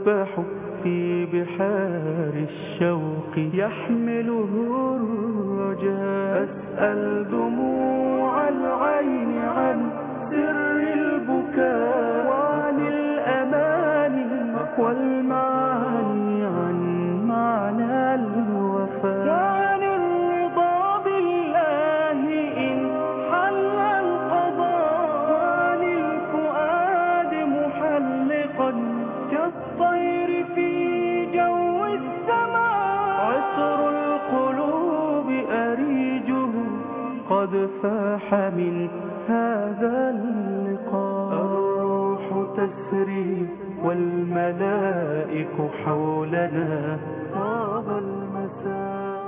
يسبح في بحار الشوق يحمله الرجاء أسأل دموع العين عن سر البكاء وعن الأماني والمعاني عن معنى الوفاء وعن الرضا بالله إن حل القضاء وعن الفؤاد محلقا كالطير في جو السماء عطر القلوب أريجه قد فاح من هذا اللقاء الروح تسري والملائك حولنا طاب المساء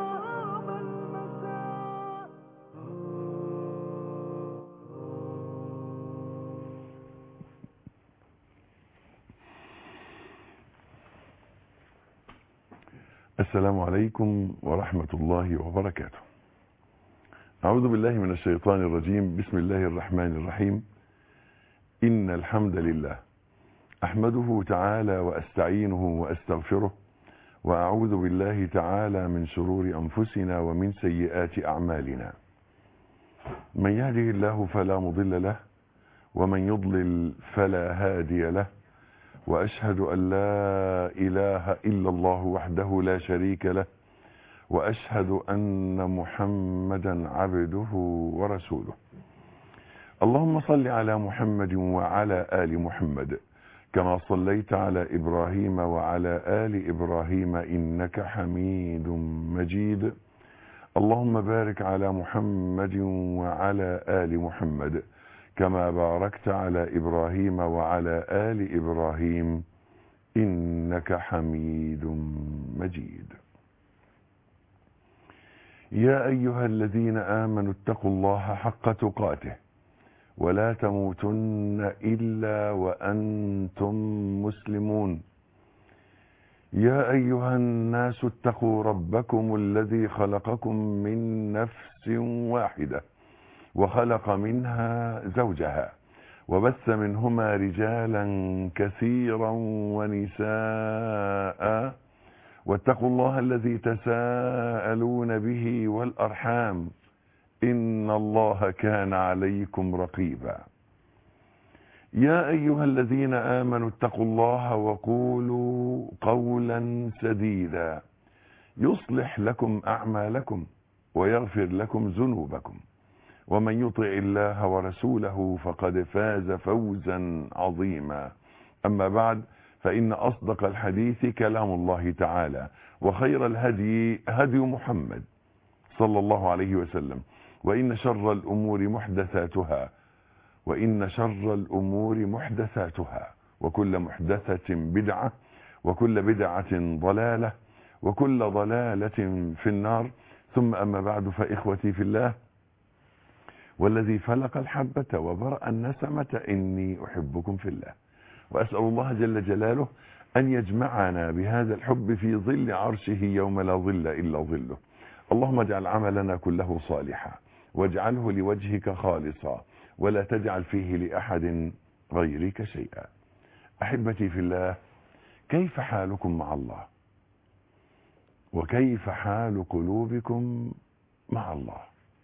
السلام عليكم ورحمة الله وبركاته أعوذ بالله من الشيطان الرجيم بسم الله الرحمن الرحيم إن الحمد لله أحمده تعالى وأستعينه وأستغفره وأعوذ بالله تعالى من شرور أنفسنا ومن سيئات أعمالنا من يهده الله فلا مضل له ومن يضلل فلا هادي له وأشهد أن لا إله إلا الله وحده لا شريك له وأشهد أن محمدا عبده ورسوله اللهم صل على محمد وعلى آل محمد كما صليت على إبراهيم وعلى آل إبراهيم إنك حميد مجيد اللهم بارك على محمد وعلى آل محمد كما باركت على إبراهيم وعلى آل إبراهيم إنك حميد مجيد يا أيها الذين آمنوا اتقوا الله حق تقاته ولا تموتن إلا وأنتم مسلمون يا أيها الناس اتقوا ربكم الذي خلقكم من نفس واحدة وخلق منها زوجها وبث منهما رجالا كثيرا ونساء واتقوا الله الذي تساءلون به والأرحام إن الله كان عليكم رقيبا يا أيها الذين آمنوا اتقوا الله وقولوا قولا سديدا يصلح لكم أعمالكم ويغفر لكم ذنوبكم ومن يطع الله ورسوله فقد فاز فوزا عظيما أما بعد فإن أصدق الحديث كلام الله تعالى وخير الهدي هدي محمد صلى الله عليه وسلم وإن شر الأمور محدثاتها وإن شر الأمور محدثاتها وكل محدثة بدعة وكل بدعة ضلالة وكل ضلالة في النار ثم أما بعد فإخوتي في الله والذي فلق الحبة وبرأ النسمة إني أحبكم في الله وأسأل الله جل جلاله أن يجمعنا بهذا الحب في ظل عرشه يوم لا ظل إلا ظله اللهم اجعل عملنا كله صالحا واجعله لوجهك خالصا ولا تجعل فيه لأحد غيرك شيئا أحبتي في الله كيف حالكم مع الله وكيف حال قلوبكم مع الله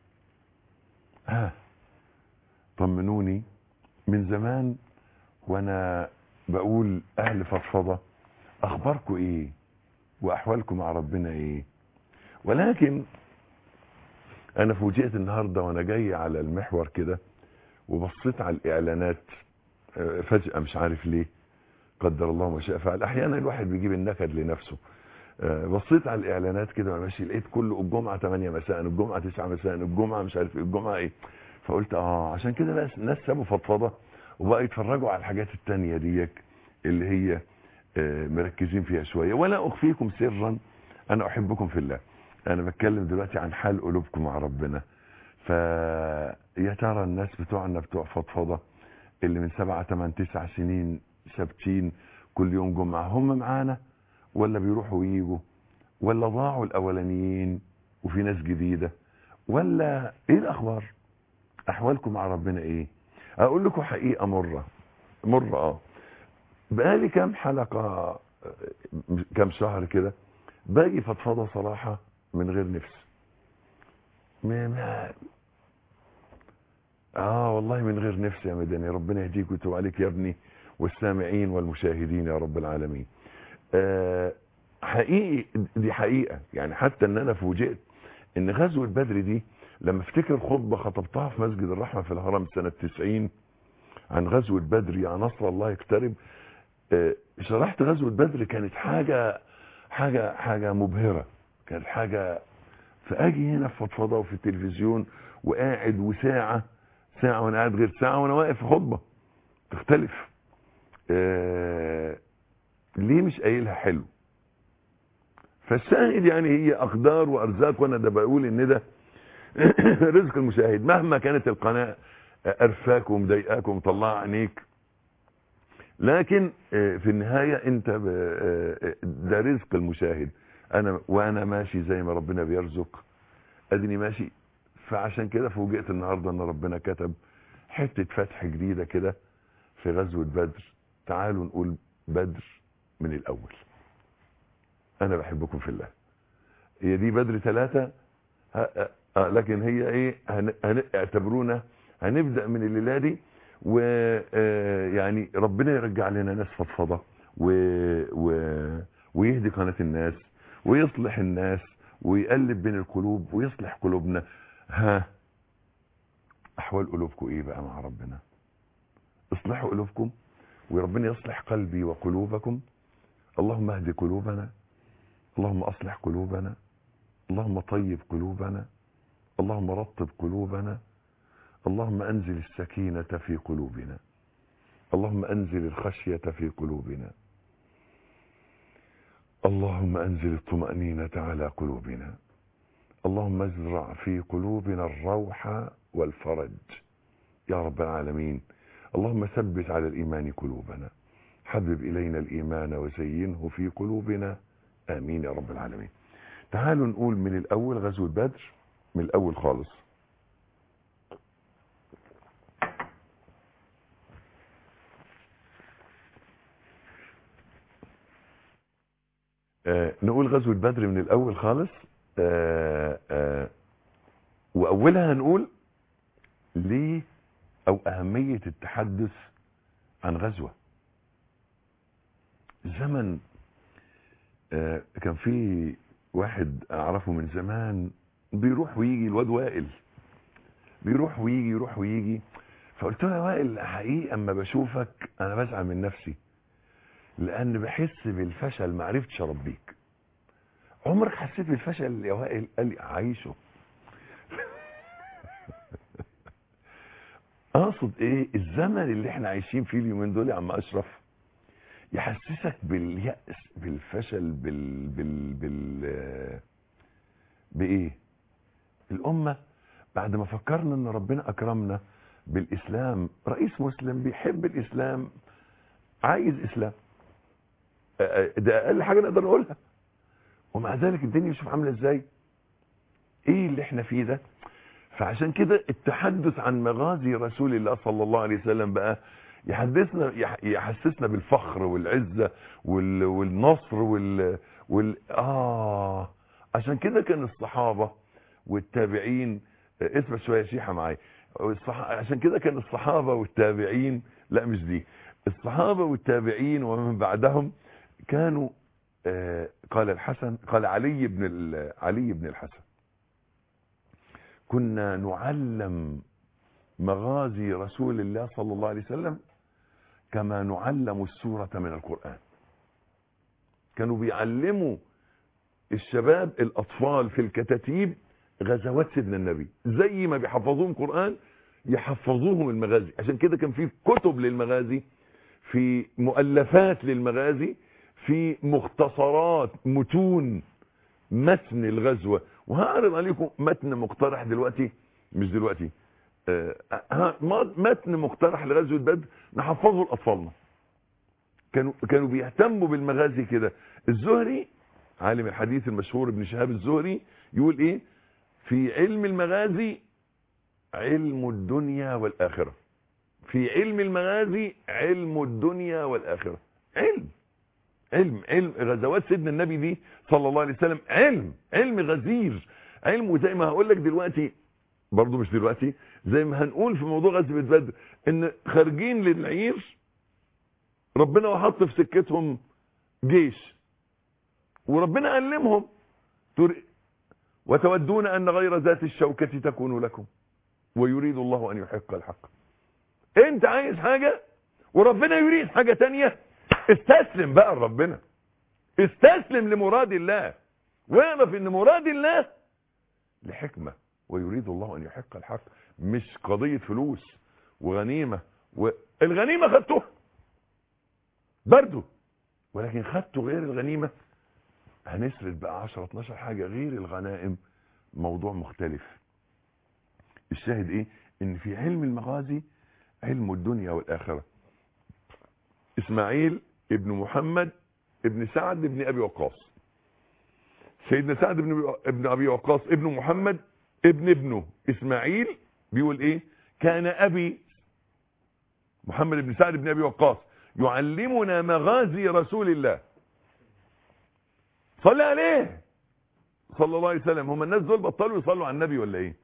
ها طمنوني من زمان وانا بقول اهل فضفضة اخباركم ايه واحوالكم مع ربنا ايه ولكن انا فوجئت النهاردة وانا جاي على المحور كده وبصيت على الاعلانات فجأة مش عارف ليه قدر الله ما شاء فعل احيانا الواحد بيجيب النكد لنفسه بصيت على الاعلانات كده وانا ماشي لقيت كل الجمعة 8 مساء الجمعة 9 مساء الجمعة مش عارف ايه الجمعة ايه فقلت اه عشان كده ناس ناس سابوا فضفضة وبقى يتفرجوا على الحاجات التانية ديك اللي هي مركزين فيها شوية ولا اخفيكم سرا انا احبكم في الله انا بتكلم دلوقتي عن حال قلوبكم مع ربنا فيا ترى الناس بتوعنا بتوع فضفضة اللي من سبعة تمن تسع سنين ثابتين كل يوم جمعة هم معانا ولا بيروحوا ويجوا ولا ضاعوا الاولانيين وفي ناس جديدة ولا ايه الاخبار احوالكم مع ربنا ايه اقول لكم حقيقة مرة مرة اه بقالي كام حلقة كام شهر كده باجي فضفضه صراحه من غير نفس ما ما اه والله من غير نفس يا مدني ربنا يهديك ويتوب عليك يا ابني والسامعين والمشاهدين يا رب العالمين آه حقيقي دي حقيقه يعني حتى ان انا فوجئت ان غزوه بدر دي لما افتكر خطبه خطبتها في مسجد الرحمه في الهرم سنه 90 عن غزوه بدر يا نصر الله يقترب آه شرحت غزوه بدر كانت حاجه حاجه حاجه مبهره كانت حاجه فاجي هنا في فضفضه وفي التلفزيون وقاعد وساعه ساعه وانا قاعد غير ساعه وانا واقف في خطبه تختلف آه ليه مش قايلها حلو فالشاهد يعني هي اقدار وارزاق وانا ده بقول ان ده رزق المشاهد مهما كانت القناه قرفاك ومضايقاك ومطلعه عينيك لكن في النهايه انت ده رزق المشاهد انا وانا ماشي زي ما ربنا بيرزق اديني ماشي فعشان كده فوجئت النهارده ان ربنا كتب حته فتح جديده كده في غزوه بدر تعالوا نقول بدر من الاول انا بحبكم في الله هي دي بدر ثلاثة لكن هي ايه هن... هن... اعتبرونا هنبدأ من الليلة دي ويعني ربنا يرجع لنا ناس فضفضة و... و... ويهدي قناة الناس ويصلح الناس ويقلب بين القلوب ويصلح قلوبنا ها احوال قلوبكم ايه بقى مع ربنا اصلحوا قلوبكم وربنا يصلح قلبي وقلوبكم اللهم اهد قلوبنا اللهم اصلح قلوبنا اللهم طيب قلوبنا اللهم رطب قلوبنا اللهم انزل السكينة في قلوبنا اللهم انزل الخشية في قلوبنا اللهم انزل الطمأنينة على قلوبنا اللهم ازرع في قلوبنا الروح والفرج يا رب العالمين اللهم ثبت على الإيمان قلوبنا حبب إلينا الإيمان وزينه في قلوبنا آمين يا رب العالمين تعالوا نقول من الأول غزوة بدر من الأول خالص آه نقول غزوة بدر من الأول خالص آه آه وأولها هنقول ليه أو أهمية التحدث عن غزوة زمن آه كان في واحد أعرفه من زمان بيروح ويجي الواد وائل بيروح ويجي يروح ويجي فقلت له يا وائل حقيقة اما بشوفك انا بزعل من نفسي لان بحس بالفشل ما عرفتش اربيك عمرك حسيت بالفشل يا وائل قال لي عايشه اقصد ايه الزمن اللي احنا عايشين فيه اليومين دول يا عم اشرف يحسسك باليأس بالفشل بال بال بال بايه الامه بعد ما فكرنا ان ربنا اكرمنا بالاسلام رئيس مسلم بيحب الاسلام عايز اسلام ده اقل حاجه نقدر نقولها ومع ذلك الدنيا شوف عامله ازاي ايه اللي احنا فيه ده فعشان كده التحدث عن مغازي رسول الله صلى الله عليه وسلم بقى يحدثنا يحسسنا بالفخر والعزه وال والنصر وال, وال اه عشان كده كان الصحابه والتابعين اثبت شويه شيحه معايا الصح... عشان كده كان الصحابه والتابعين لا مش دي الصحابه والتابعين ومن بعدهم كانوا آه قال الحسن قال علي بن ال... علي بن الحسن كنا نعلم مغازي رسول الله صلى الله عليه وسلم كما نعلم السورة من القرآن كانوا بيعلموا الشباب الأطفال في الكتاتيب غزوات سيدنا النبي زي ما بيحفظوهم قرآن يحفظوهم المغازي عشان كده كان في كتب للمغازي في مؤلفات للمغازي في مختصرات متون متن الغزوة وهعرض عليكم متن مقترح دلوقتي مش دلوقتي آه متن مقترح لغزوة بدر نحفظه لأطفالنا كانوا كانوا بيهتموا بالمغازي كده الزهري عالم الحديث المشهور ابن شهاب الزهري يقول ايه في علم المغازي علم الدنيا والآخرة في علم المغازي علم الدنيا والآخرة علم علم علم غزوات سيدنا النبي دي صلى الله عليه وسلم علم علم غزير علم وزي ما هقول لك دلوقتي برضه مش دلوقتي زي ما هنقول في موضوع غزوه بدر ان خارجين للعير ربنا وحط في سكتهم جيش وربنا علمهم تر- وتودون ان غير ذات الشوكة تكون لكم ويريد الله ان يحق الحق انت عايز حاجة وربنا يريد حاجة تانية استسلم بقى لربنا استسلم لمراد الله واعرف ان مراد الله لحكمة ويريد الله ان يحق الحق مش قضية فلوس وغنيمة والغنيمة خدتوها برضو ولكن خدتوا غير الغنيمة هنسرد بقى 10 12 حاجة غير الغنائم موضوع مختلف الشاهد ايه ان في علم المغازي علم الدنيا والاخرة اسماعيل ابن محمد ابن سعد ابن ابي وقاص سيدنا سعد بن ابن ابي وقاص ابن محمد ابن ابنه اسماعيل بيقول ايه كان ابي محمد بن سعد بن ابي وقاص يعلمنا مغازي رسول الله صلى عليه صلى الله عليه وسلم هم الناس دول بطلوا يصلوا على النبي ولا ايه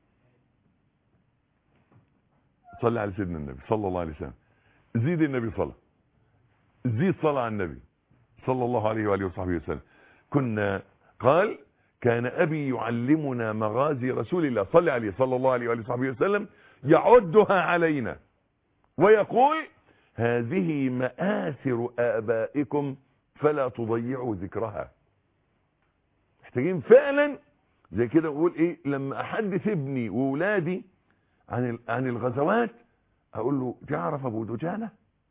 صلى على سيدنا النبي صلى الله عليه وسلم زيد النبي صلى زيد صلى على النبي صلى الله عليه وآله وصحبه وسلم كنا قال كان أبي يعلمنا مغازي رسول الله صلى عليه صلى الله عليه وآله وصحبه وسلم يعدها علينا ويقول هذه مآثر آبائكم فلا تضيعوا ذكرها محتاجين فعلا زي كده اقول ايه لما احدث ابني وولادي عن ال- عن الغزوات اقول له تعرف ابو دجانه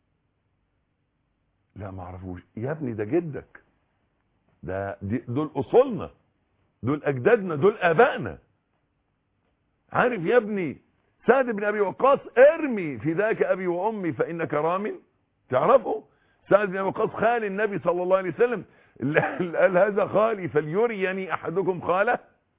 لا ما اعرفوش يا ابني ده جدك ده دي دول اصولنا دول اجدادنا دول ابائنا عارف يا ابني سعد بن ابي وقاص ارمي فداك ابي وامي فانك رام تعرفه سعد بن ابي وقاص خال النبي صلى الله عليه وسلم اللي قال هذا خالي فليريني احدكم خاله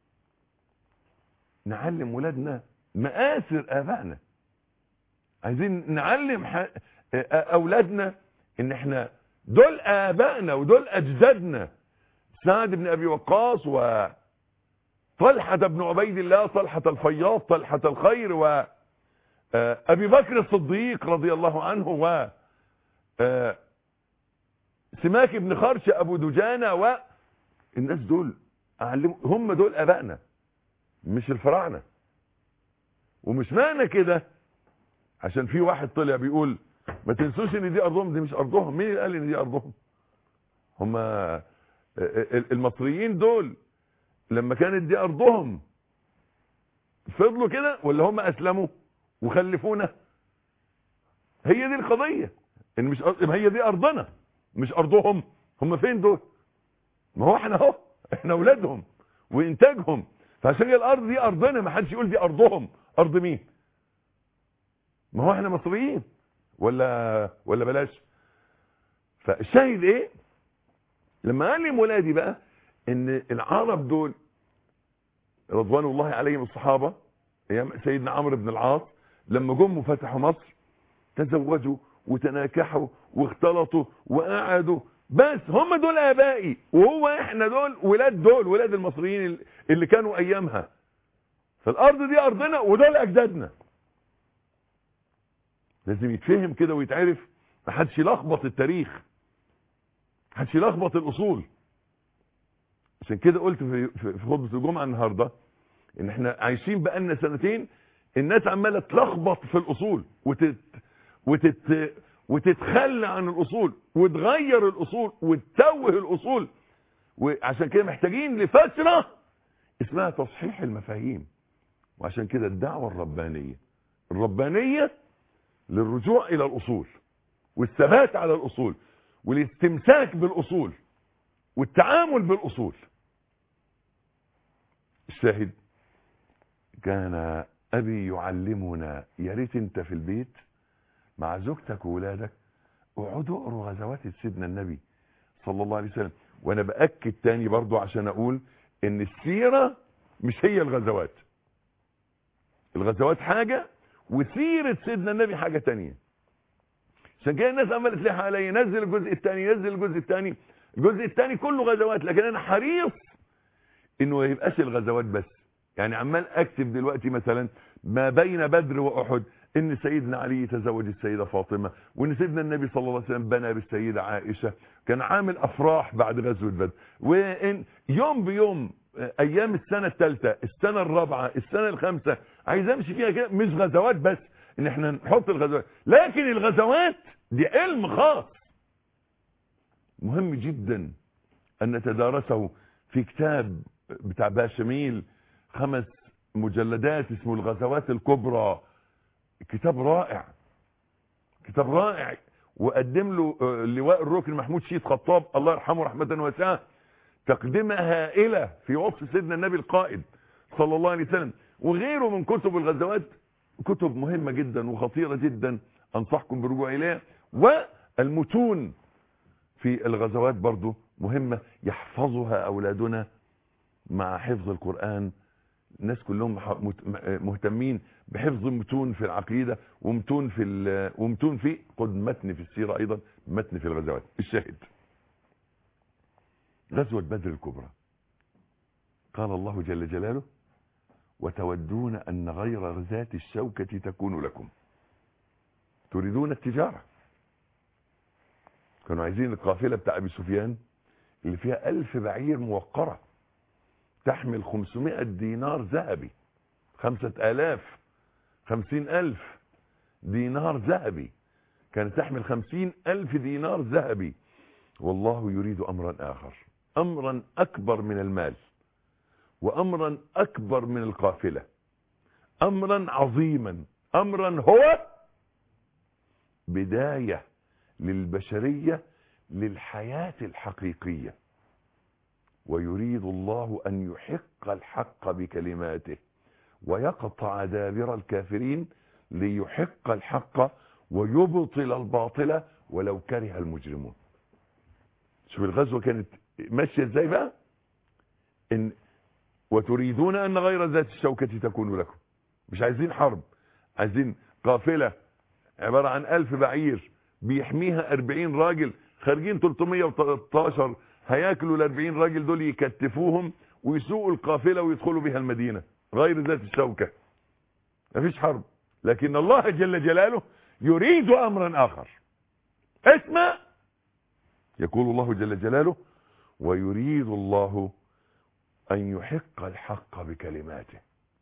نعلم ولادنا مآثر ابائنا عايزين نعلم ح... اولادنا ان احنا دول ابائنا ودول اجدادنا سعد بن ابي وقاص و طلحة بن عبيد الله طلحة الفياض طلحة الخير و آه، ابي بكر الصديق رضي الله عنه و آه، سماك بن خرش ابو دجانة و الناس دول أعلم هم دول ابائنا مش الفراعنة ومش معنى كده عشان في واحد طلع بيقول ما تنسوش ان دي ارضهم دي مش ارضهم مين اللي قال ان دي ارضهم هم المصريين دول لما كانت دي ارضهم فضلوا كده ولا هم اسلموا وخلفونا هي دي القضية ان مش أرض... ما هي دي ارضنا مش ارضهم هم فين دول ما هو احنا اهو احنا اولادهم وانتاجهم فعشان هي الارض دي ارضنا ما حدش يقول دي ارضهم ارض مين ما هو احنا مصريين ولا ولا بلاش فالشاهد ايه لما قال لي ولادي بقى ان العرب دول رضوان الله عليهم الصحابة ايام سيدنا عمرو بن العاص لما جم وفتحوا مصر تزوجوا وتناكحوا واختلطوا وقعدوا بس هم دول ابائي وهو احنا دول ولاد دول ولاد المصريين اللي كانوا ايامها فالارض دي ارضنا ودول اجدادنا لازم يتفهم كده ويتعرف محدش يلخبط التاريخ محدش يلخبط الاصول عشان كده قلت في في خطبه الجمعه النهارده ان احنا عايشين بقالنا سنتين الناس عماله تلخبط في الاصول وتت وتت وتتخلى عن الاصول وتغير الاصول وتتوه الاصول وعشان كده محتاجين لفتره اسمها تصحيح المفاهيم وعشان كده الدعوه الربانيه الربانيه للرجوع الى الاصول والثبات على الاصول والاستمساك بالاصول والتعامل بالاصول الشاهد كان ابي يعلمنا يا ريت انت في البيت مع زوجتك وولادك اقعدوا اقروا غزوات سيدنا النبي صلى الله عليه وسلم وانا باكد تاني برضو عشان اقول ان السيره مش هي الغزوات الغزوات حاجه وسيره سيدنا النبي حاجه تانية عشان كده الناس عماله تلح علي نزل الجزء الثاني نزل الجزء الثاني الجزء الثاني كله غزوات لكن انا حريص انه ما يبقاش الغزوات بس يعني عمال اكتب دلوقتي مثلا ما بين بدر واحد ان سيدنا علي تزوج السيدة فاطمة وان سيدنا النبي صلى الله عليه وسلم بنى بالسيدة عائشة كان عامل افراح بعد غزوة بدر وان يوم بيوم ايام السنة الثالثة السنة الرابعة السنة الخامسة عايز امشي فيها كده مش غزوات بس ان احنا نحط الغزوات لكن الغزوات دي علم خاص مهم جدا ان نتدارسه في كتاب بتاع باشميل خمس مجلدات اسمه الغزوات الكبرى كتاب رائع كتاب رائع وقدم له اللواء الركن محمود شيد خطاب الله يرحمه رحمة واسعة تقدمة هائلة في وصف سيدنا النبي القائد صلى الله عليه وسلم وغيره من كتب الغزوات كتب مهمة جدا وخطيرة جدا انصحكم بالرجوع اليها والمتون في الغزوات برضو مهمة يحفظها اولادنا مع حفظ القرآن الناس كلهم مهتمين بحفظ متون في العقيدة ومتون في ومتون في قد متن في السيرة ايضا متن في الغزوات الشاهد غزوة بدر الكبرى قال الله جل جلاله وتودون ان غير ذات الشوكة تكون لكم تريدون التجارة كانوا عايزين القافلة بتاع ابي سفيان اللي فيها الف بعير موقرة تحمل 500 دينار ذهبي خمسة الاف خمسين الف دينار ذهبي كانت تحمل خمسين الف دينار ذهبي والله يريد امرا اخر امرا اكبر من المال وامرا اكبر من القافلة امرا عظيما امرا هو بداية للبشرية للحياة الحقيقية ويريد الله ان يحق الحق بكلماته ويقطع دابر الكافرين ليحق الحق ويبطل الباطل ولو كره المجرمون شوف الغزوة كانت ماشية ازاي بقى ان وتريدون ان غير ذات الشوكة تكون لكم مش عايزين حرب عايزين قافلة عبارة عن الف بعير بيحميها اربعين راجل خارجين 313 هياكلوا الاربعين راجل دول يكتفوهم ويسوقوا القافلة ويدخلوا بها المدينة غير ذات الشوكة مفيش حرب لكن الله جل جلاله يريد امرا اخر اسمع يقول الله جل جلاله ويريد الله ان يحق الحق بكلماته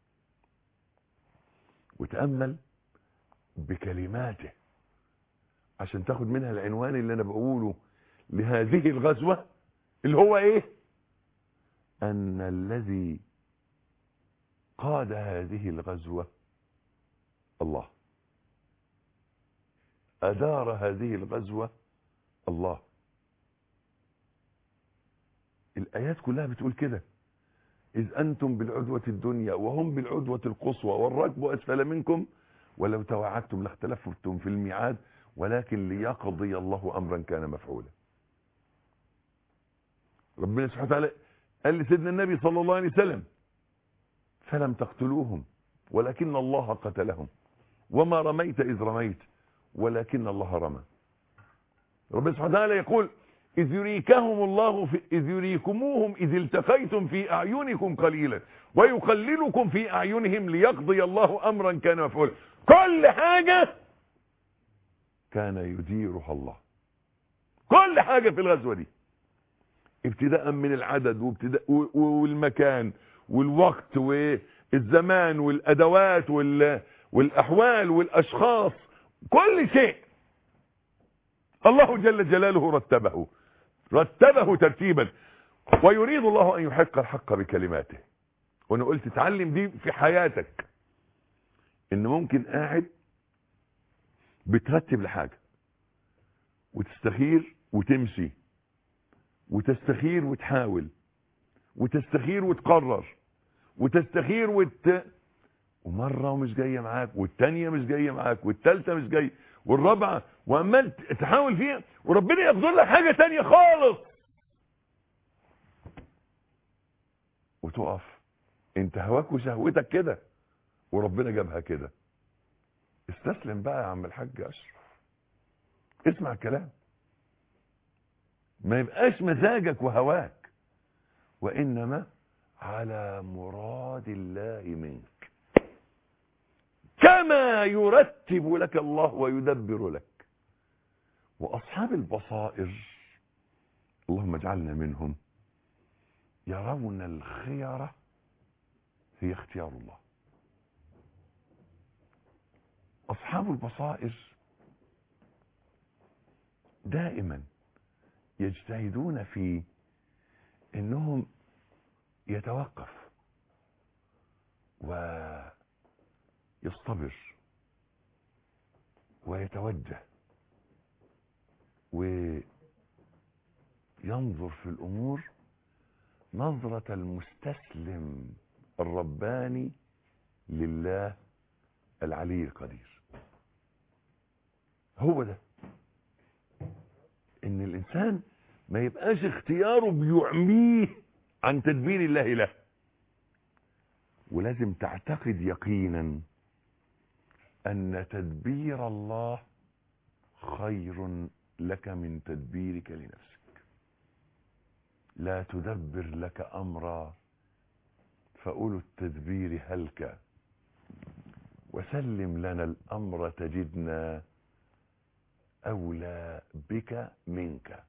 وتأمل بكلماته عشان تاخد منها العنوان اللي انا بقوله لهذه الغزوة اللي هو ايه ان الذي قاد هذه الغزوة الله ادار هذه الغزوة الله الايات كلها بتقول كده اذ انتم بالعدوة الدنيا وهم بالعدوة القصوى والركب اسفل منكم ولو توعدتم لاختلفتم في الميعاد ولكن ليقضي الله امرا كان مفعولا ربنا سبحانه وتعالى قال لسيدنا النبي صلى الله عليه وسلم فلم تقتلوهم ولكن الله قتلهم وما رميت اذ رميت ولكن الله رمى ربنا سبحانه وتعالى يقول إذ يريكهم الله في إذ يريكموهم إذ التقيتم في أعينكم قليلا ويقللكم في أعينهم ليقضي الله أمرا كان مفعولا كل حاجة كان يديرها الله كل حاجة في الغزوة دي ابتداء من العدد وابتداء والمكان والوقت والزمان والأدوات والأحوال والأشخاص كل شيء الله جل جلاله رتبه رتبه ترتيبا ويريد الله ان يحق الحق بكلماته وانا قلت اتعلم دي في حياتك ان ممكن قاعد بترتب لحاجة وتستخير وتمشي وتستخير وتحاول وتستخير وتقرر وتستخير وت... ومرة ومش جاية معاك والتانية مش جاية معاك والتالتة مش جاية والرابعة وعمال تحاول فيها وربنا يقدر لك حاجة تانية خالص وتقف انت هواك وشهوتك كده وربنا جابها كده استسلم بقى يا عم الحاج اشرف اسمع الكلام ما يبقاش مزاجك وهواك وإنما على مراد الله منك كما يرتب لك الله ويدبر لك وأصحاب البصائر اللهم اجعلنا منهم يرون الخيرة هي اختيار الله أصحاب البصائر دائما يجتهدون في انهم يتوقف ويصطبر ويتوجه وينظر في الامور نظرة المستسلم الرباني لله العلي القدير هو ده ان الانسان ما يبقاش اختياره بيعميه عن تدبير الله له ولازم تعتقد يقينا ان تدبير الله خير لك من تدبيرك لنفسك لا تدبر لك امرا فاولو التدبير هلك وسلم لنا الامر تجدنا اولى بك منك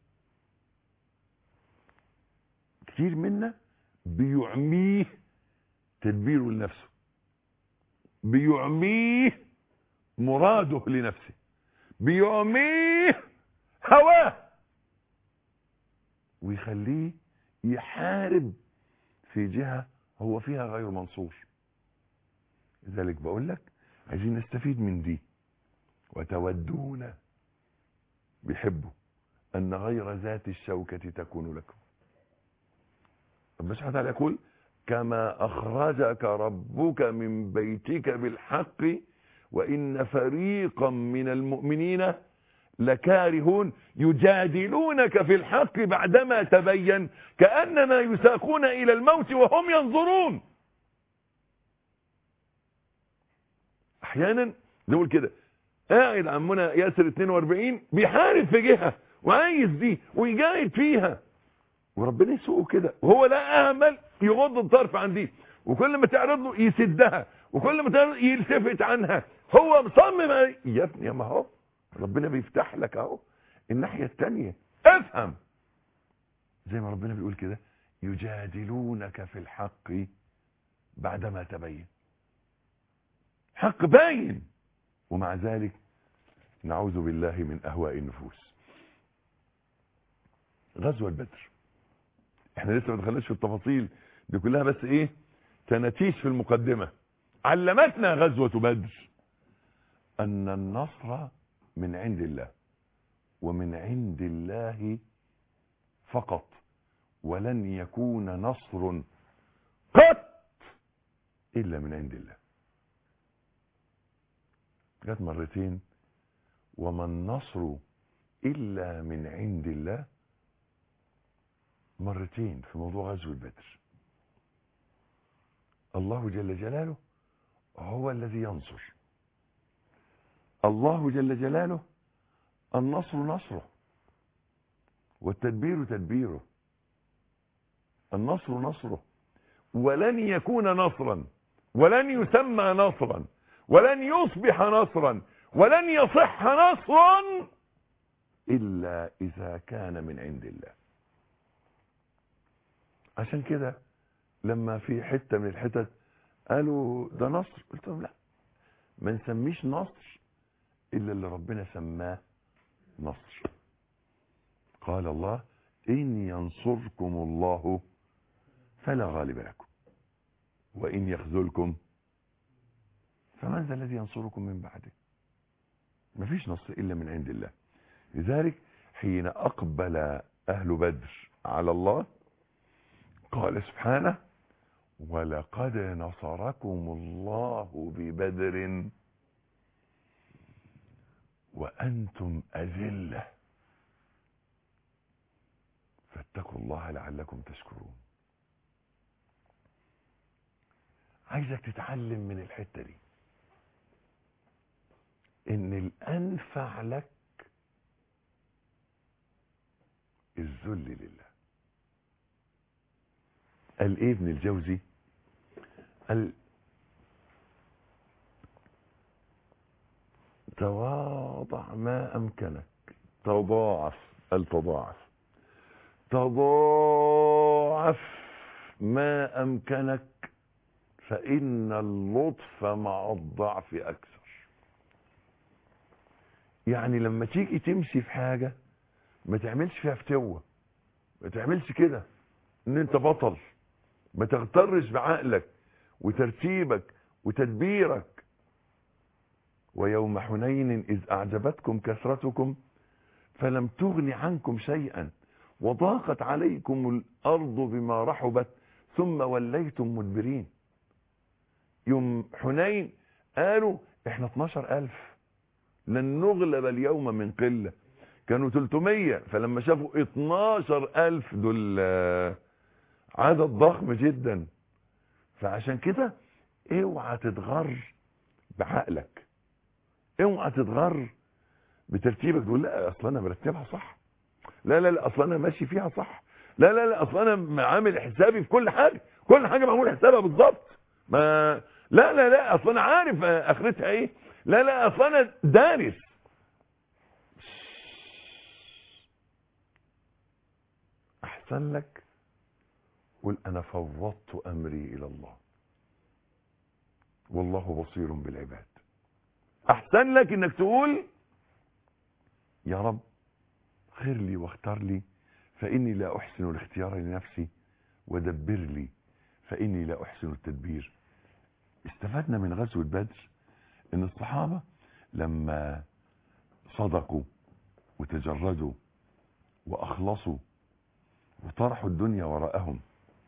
كتير منا بيعميه تدبيره لنفسه بيعميه مراده لنفسه بيعميه هواه ويخليه يحارب في جهة هو فيها غير منصور لذلك بقول لك عايزين نستفيد من دي وتودون بيحبوا أن غير ذات الشوكة تكون لكم ربنا سبحانه وتعالى يقول كما أخرجك ربك من بيتك بالحق وإن فريقا من المؤمنين لكارهون يجادلونك في الحق بعدما تبين كأنما يساقون إلى الموت وهم ينظرون أحيانا نقول كده قاعد عمنا ياسر 42 بيحارب في جهة وعايز دي ويجاهد فيها وربنا يسوقه كده وهو لا امل يغض الطرف عن دي وكل ما تعرض له يسدها وكل ما تعرض يلتفت عنها هو مصمم يا ابني ما هو ربنا بيفتح لك اهو الناحيه الثانيه افهم زي ما ربنا بيقول كده يجادلونك في الحق بعدما تبين حق باين ومع ذلك نعوذ بالله من اهواء النفوس غزوه بدر احنا لسه ما دخلناش في التفاصيل دي كلها بس ايه تناتيش في المقدمه علمتنا غزوه بدر ان النصر من عند الله ومن عند الله فقط ولن يكون نصر قط الا من عند الله جت مرتين وما النصر الا من عند الله مرتين في موضوع غزوة بدر الله جل جلاله هو الذي ينصر الله جل جلاله النصر نصره والتدبير تدبيره النصر نصره ولن يكون نصرا ولن يسمى نصرا ولن يصبح نصرا ولن يصح نصرا إلا إذا كان من عند الله عشان كده لما في حتة من الحتت قالوا ده نصر قلت لهم لا ما نسميش نصر إلا اللي ربنا سماه نصر قال الله إن ينصركم الله فلا غالب لكم وإن يخذلكم فمن ذا الذي ينصركم من بعده مفيش نصر إلا من عند الله لذلك حين أقبل أهل بدر على الله قال سبحانه ولقد نصركم الله ببدر وأنتم أذلة فاتقوا الله لعلكم تشكرون عايزك تتعلم من الحتة دي ان الانفع لك الذل لله قال ايه ابن الجوزي قال تواضع ما امكنك تضاعف قال تضاعف تضاعف ما امكنك فان اللطف مع الضعف اكثر يعني لما تيجي تمشي في حاجه ما تعملش فيها فتوه ما تعملش كده ان انت بطل ما تغترش بعقلك وترتيبك وتدبيرك ويوم حنين اذ اعجبتكم كثرتكم فلم تغن عنكم شيئا وضاقت عليكم الارض بما رحبت ثم وليتم مدبرين يوم حنين قالوا احنا 12000 لن نغلب اليوم من قله كانوا 300 فلما شافوا 12000 دول آه، عدد ضخم جدا فعشان كده اوعى تتغر بعقلك اوعى تتغر بترتيبك تقول لا اصل انا مرتبها صح لا لا لا اصل انا ماشي فيها صح لا لا لا اصل انا عامل حسابي في كل حاجه كل حاجه معمول حسابها بالظبط ما لا لا لا اصل انا عارف آه، اخرتها ايه لا لا اصل انا دارس احسن لك قل انا فوضت امري الى الله والله بصير بالعباد احسن لك انك تقول يا رب خير لي واختار لي فاني لا احسن الاختيار لنفسي ودبر لي فاني لا احسن التدبير استفدنا من غزوه بدر ان الصحابه لما صدقوا وتجردوا واخلصوا وطرحوا الدنيا وراءهم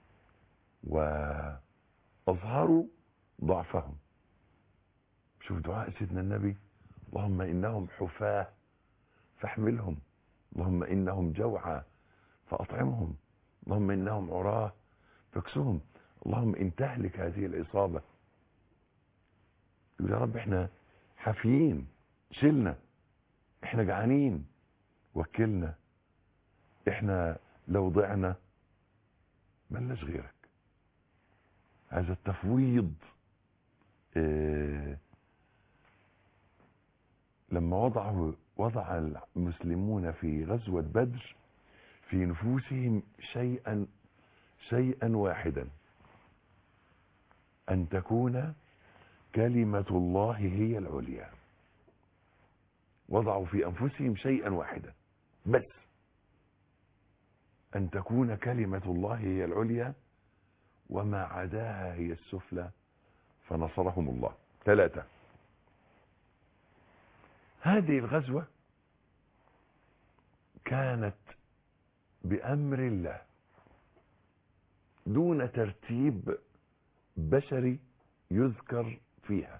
واظهروا ضعفهم شوف دعاء سيدنا النبي اللهم انهم حفاة فاحملهم اللهم انهم جوعى فاطعمهم اللهم انهم عراه فاكسهم اللهم ان تهلك هذه العصابه يقول يا رب احنا حافيين شلنا احنا جعانين وكلنا احنا لو ضعنا ملناش غيرك هذا التفويض اه لما وضعه وضع المسلمون في غزوة بدر في نفوسهم شيئا شيئا واحدا أن تكون كلمة الله هي العليا وضعوا في أنفسهم شيئا واحدا بس أن تكون كلمة الله هي العليا وما عداها هي السفلى فنصرهم الله ثلاثة هذه الغزوة كانت بأمر الله دون ترتيب بشري يذكر فيها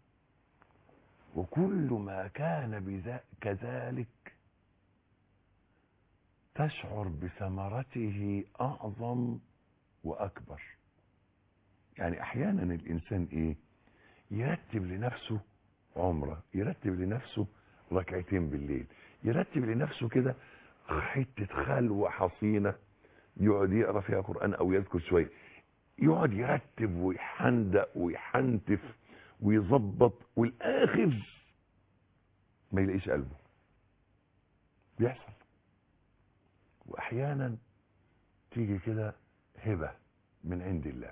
وكل ما كان بذا كذلك تشعر بثمرته أعظم وأكبر يعني أحيانا الإنسان إيه يرتب لنفسه عمرة يرتب لنفسه ركعتين بالليل يرتب لنفسه كده حتة خلوة حصينة يقعد يقرأ فيها قرآن أو يذكر شوية يقعد يرتب ويحندق ويحنتف ويظبط والآخر ما يلاقيش قلبه بيحصل وأحيانا تيجي كده هبة من عند الله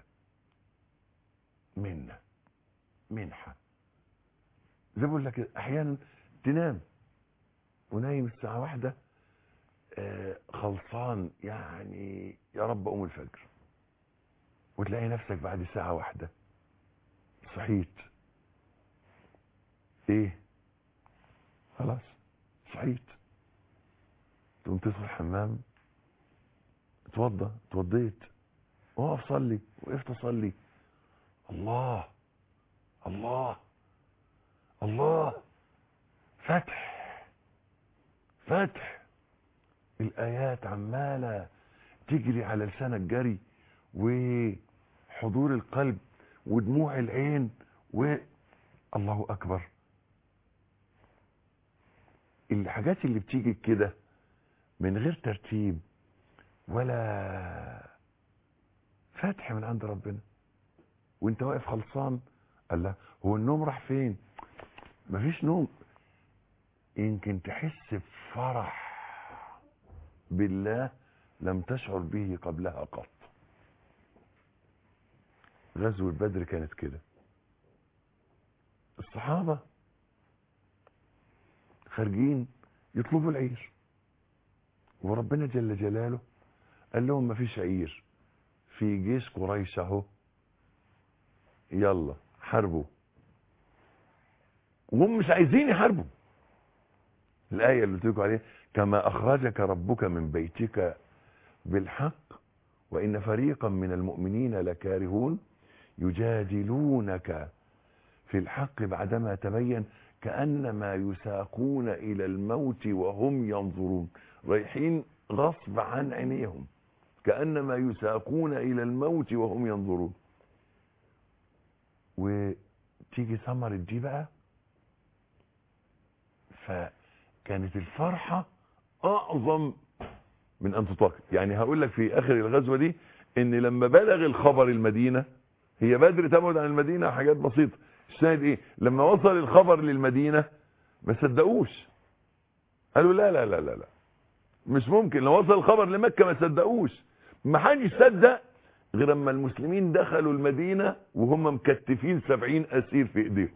منا منحة زي ما بقول لك احيانا تنام ونايم الساعة واحدة آه، خلصان يعني يا رب اقوم الفجر وتلاقي نفسك بعد ساعة واحدة صحيت ايه خلاص صحيت تقوم تدخل الحمام اتوضى اتوضيت اقف صلي وقفت اصلي الله الله الله فتح فتح الآيات عمالة تجري على لسانك جري وحضور القلب ودموع العين و الله أكبر الحاجات اللي بتيجي كده من غير ترتيب ولا فتح من عند ربنا وانت واقف خلصان قال لا هو النوم راح فين مفيش نوم يمكن تحس بفرح بالله لم تشعر به قبلها قط غزوة بدر كانت كده الصحابة خارجين يطلبوا العير وربنا جل جلاله قال لهم مفيش عير في جيش قريش اهو يلا حاربوا وهم مش عايزين يحاربوا الآية اللي قلت لكم عليها كما أخرجك ربك من بيتك بالحق وإن فريقا من المؤمنين لكارهون يجادلونك في الحق بعدما تبين كأنما يساقون إلى الموت وهم ينظرون رايحين غصب عن عينيهم كأنما يساقون إلى الموت وهم ينظرون وتيجي ثمرة دي بقى فكانت الفرحة أعظم من أن تطاق يعني هقول لك في آخر الغزوة دي إن لما بلغ الخبر المدينة هي بدر تبعد عن المدينة حاجات بسيطة الشاهد إيه لما وصل الخبر للمدينة ما صدقوش قالوا لا لا لا لا لا مش ممكن لو وصل الخبر لمكة ما صدقوش ما حدش صدق غير اما المسلمين دخلوا المدينة وهم مكتفين سبعين اسير في ايديهم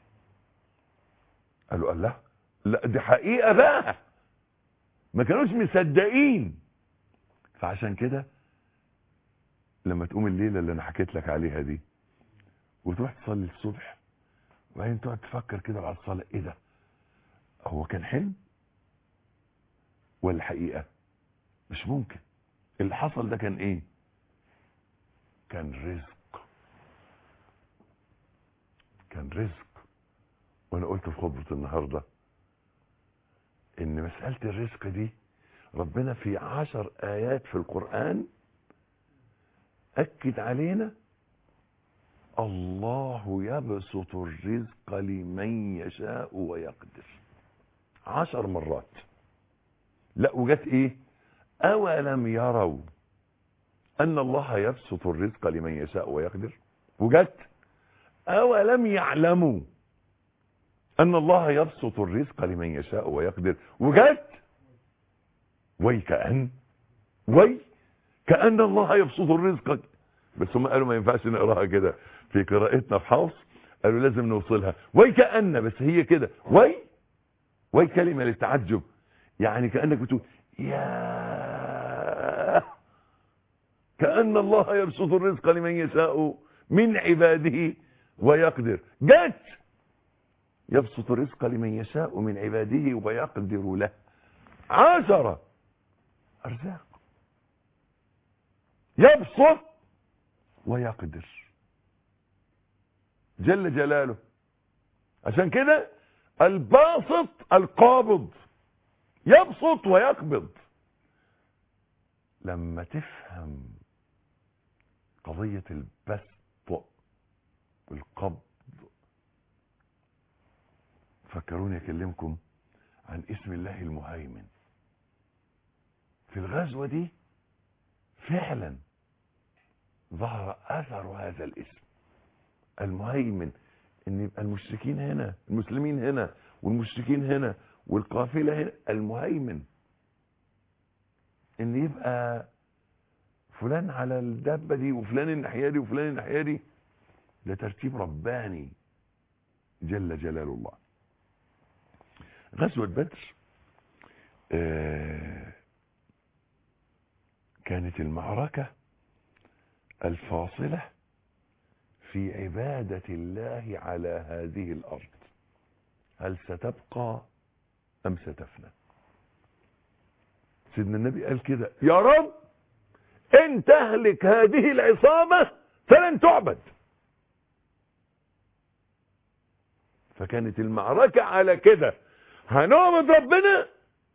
قالوا الله لا دي حقيقة بقى ما كانوش مصدقين فعشان كده لما تقوم الليلة اللي انا حكيت لك عليها دي وتروح تصلي الصبح وبعدين تقعد تفكر كده بعد الصلاة ايه ده هو كان حلم ولا حقيقة مش ممكن اللي حصل ده كان ايه كان رزق كان رزق وانا قلت في خطبة النهاردة ان مسألة الرزق دي ربنا في عشر ايات في القرآن اكد علينا الله يبسط الرزق لمن يشاء ويقدر عشر مرات لا وجت ايه اولم يروا ان الله يبسط الرزق لمن يشاء ويقدر وجت اولم يعلموا ان الله يبسط الرزق لمن يشاء ويقدر وجت وي كأن وي كأن الله يبسط الرزق بس هم قالوا ما ينفعش نقراها كده في قراءتنا في حوص قالوا لازم نوصلها وي كأن بس هي كده وي وي كلمة للتعجب يعني كأنك بتقول يا كأن الله يبسط الرزق لمن يشاء من عباده ويقدر جت يبسط الرزق لمن يشاء من عباده ويقدر له عشرة أرزاق يبسط ويقدر جل جلاله عشان كده الباسط القابض يبسط ويقبض لما تفهم قضية البسط والقبض فكروني اكلمكم عن اسم الله المهيمن في الغزوة دي فعلا ظهر اثر هذا الاسم المهيمن ان يبقى المشركين هنا المسلمين هنا والمشركين هنا والقافلة هنا المهيمن ان يبقى فلان على الدابة دي وفلان الناحية دي وفلان الناحية دي ده ترتيب رباني جل جلال الله غزوة بدر آه كانت المعركة الفاصلة في عبادة الله على هذه الأرض هل ستبقى أم ستفنى سيدنا النبي قال كده يا رب إن تهلك هذه العصابة فلن تعبد فكانت المعركة على كده هنعبد ربنا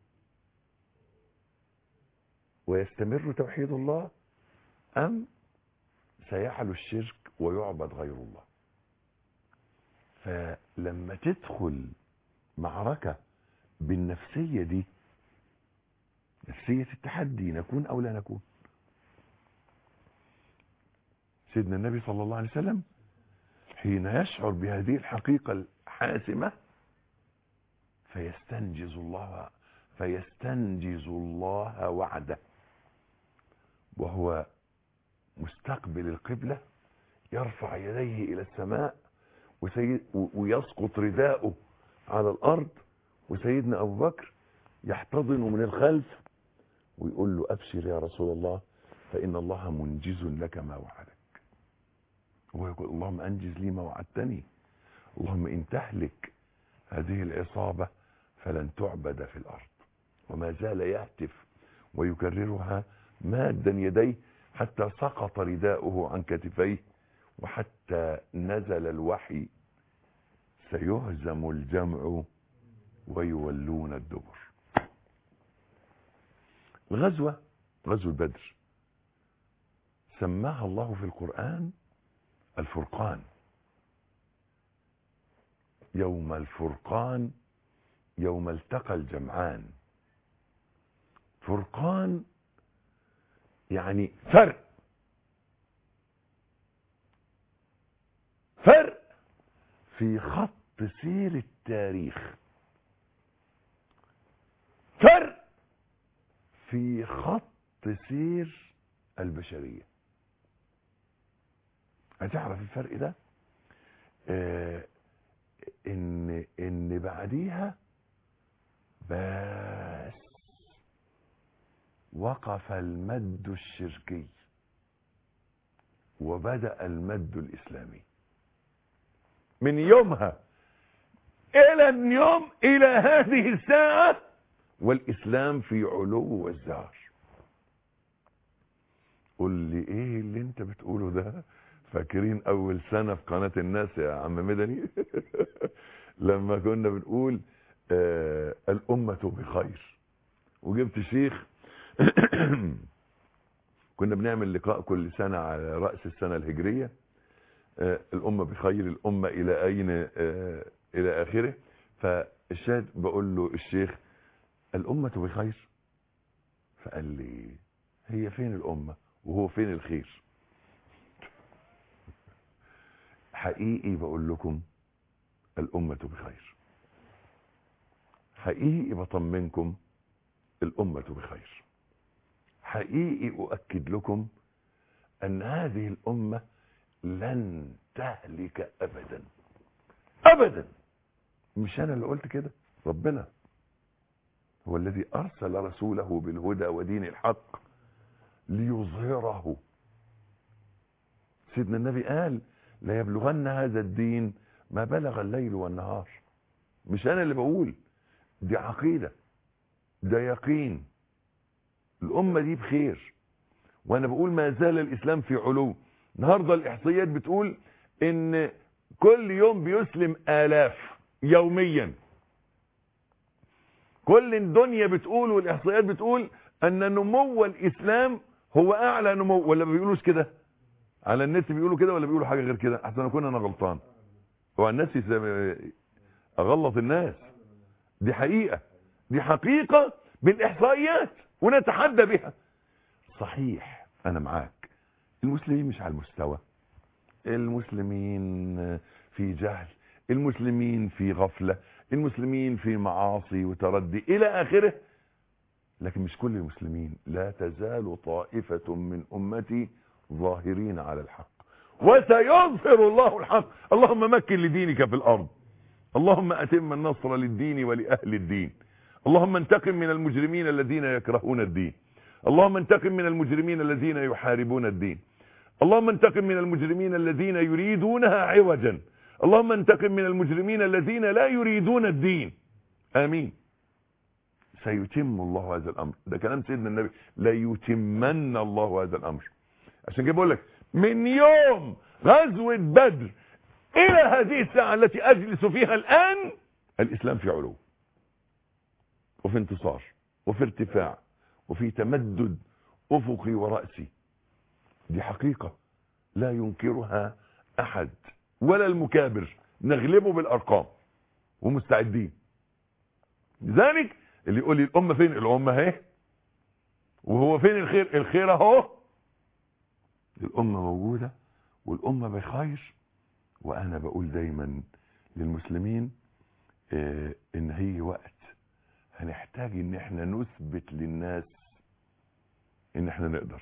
ويستمر توحيد الله أم سيحل الشرك ويعبد غير الله فلما تدخل معركة بالنفسية دي نفسية التحدي نكون أو لا نكون سيدنا النبي صلى الله عليه وسلم حين يشعر بهذه الحقيقة الحاسمة فيستنجز الله فيستنجز الله وعده وهو مستقبل القبلة يرفع يديه إلى السماء وسيد ويسقط رداؤه على الأرض وسيدنا أبو بكر يحتضنه من الخلف ويقول له أبشر يا رسول الله فإن الله منجز لك ما وعدك ويقول اللهم أنجز لي ما وعدتني اللهم إن تهلك هذه العصابة فلن تعبد في الأرض وما زال يهتف ويكررها مادا يديه حتى سقط رداؤه عن كتفيه وحتى نزل الوحي سيهزم الجمع ويولون الدبر الغزوة غزوة بدر سماها الله في القرآن الفرقان يوم الفرقان يوم التقى الجمعان فرقان يعني فرق فرق في خط سير التاريخ فرق في خط سير البشرية هتعرف الفرق ده آه ان ان بعديها بس وقف المد الشركي وبدأ المد الإسلامي من يومها إلى اليوم إلى هذه الساعة والإسلام في علو وازدهار قل لي إيه اللي أنت بتقوله ده فاكرين أول سنة في قناة الناس يا عم مدني لما كنا بنقول آه الأمة بخير وجبت شيخ كنا بنعمل لقاء كل سنة على رأس السنة الهجرية آه الأمة بخير الأمة إلى أين آه إلى آخره فالشاهد بقول له الشيخ الأمة بخير فقال لي هي فين الأمة وهو فين الخير حقيقي بقول لكم الأمة بخير حقيقي بطمنكم الأمة بخير حقيقي أؤكد لكم أن هذه الأمة لن تهلك أبدا أبدا مش أنا اللي قلت كده ربنا هو الذي أرسل رسوله بالهدى ودين الحق ليظهره سيدنا النبي قال لا يبلغن هذا الدين ما بلغ الليل والنهار مش أنا اللي بقول دي عقيدة ده يقين الأمة دي بخير وأنا بقول ما زال الإسلام في علو النهاردة الإحصائيات بتقول إن كل يوم بيسلم آلاف يوميا كل الدنيا بتقول والإحصائيات بتقول أن نمو الإسلام هو أعلى نمو ولا ما بيقولوش كده على النت بيقولوا كده ولا بيقولوا حاجة غير كده أحسن أكون أنا غلطان هو الناس أغلط الناس دي حقيقة دي حقيقة بالإحصائيات ونتحدى بها صحيح أنا معاك المسلمين مش على المستوى المسلمين في جهل المسلمين في غفلة المسلمين في معاصي وتردي إلى آخره لكن مش كل المسلمين لا تزال طائفة من أمتي ظاهرين على الحق وسيظهر الله الحق اللهم مكن لدينك في الأرض اللهم أتم النصر للدين ولأهل الدين اللهم انتقم من المجرمين الذين يكرهون الدين اللهم انتقم من المجرمين الذين يحاربون الدين اللهم انتقم من المجرمين الذين يريدونها عوجا اللهم انتقم من المجرمين الذين لا يريدون الدين آمين سيتم الله هذا الأمر ده كلام سيدنا النبي لا يتمن الله هذا الأمر عشان كده بقول لك من يوم غزوة بدر إلى هذه الساعة التي أجلس فيها الآن الإسلام في علو وفي انتصار وفي ارتفاع وفي تمدد أفقي ورأسي دي حقيقة لا ينكرها أحد ولا المكابر نغلبه بالأرقام ومستعدين لذلك اللي يقول لي الأمة فين الأمة اهي وهو فين الخير الخير اهو الأمة موجودة والأمة بخير وأنا بقول دايما للمسلمين آه، إن هي وقت هنحتاج إن احنا نثبت للناس إن احنا نقدر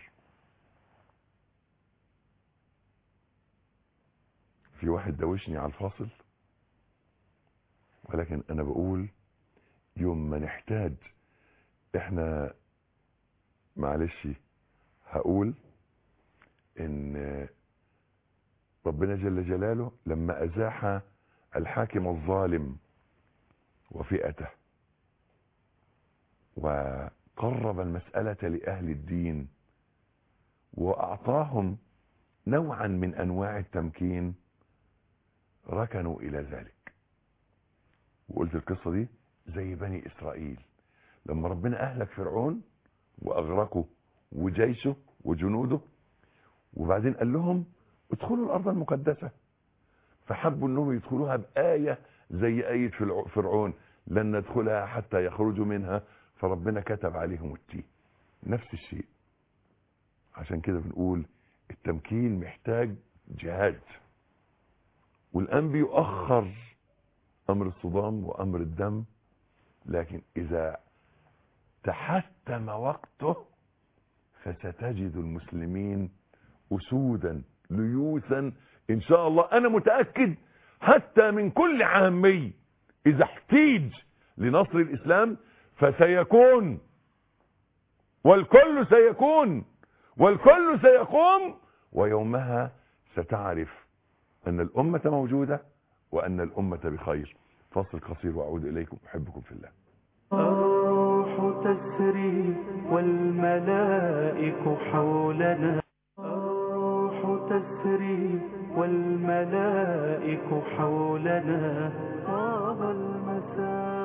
في واحد دوشني على الفاصل ولكن أنا بقول يوم ما نحتاج احنا معلش هقول ان ربنا جل جلاله لما ازاح الحاكم الظالم وفئته وقرب المسألة لأهل الدين وأعطاهم نوعا من أنواع التمكين ركنوا إلى ذلك وقلت القصة دي زي بني إسرائيل لما ربنا أهلك فرعون وأغرقه وجيشه وجنوده وبعدين قال لهم ادخلوا الأرض المقدسة فحبوا أنهم يدخلوها بآية زي آية فرع- فرعون لن ندخلها حتى يخرجوا منها فربنا كتب عليهم التيه نفس الشيء عشان كده بنقول التمكين محتاج جهاد والآن بيؤخر أمر الصدام وأمر الدم لكن إذا تحتم وقته فستجد المسلمين أسودا ليوثا إن شاء الله أنا متأكد حتى من كل عامي إذا احتيج لنصر الإسلام فسيكون والكل سيكون والكل سيقوم ويومها ستعرف أن الأمة موجودة وأن الأمة بخير فاصل قصير وأعود إليكم أحبكم في الله الروح تسري والملائك حولنا الروح تسري والملائك حولنا طاب المساء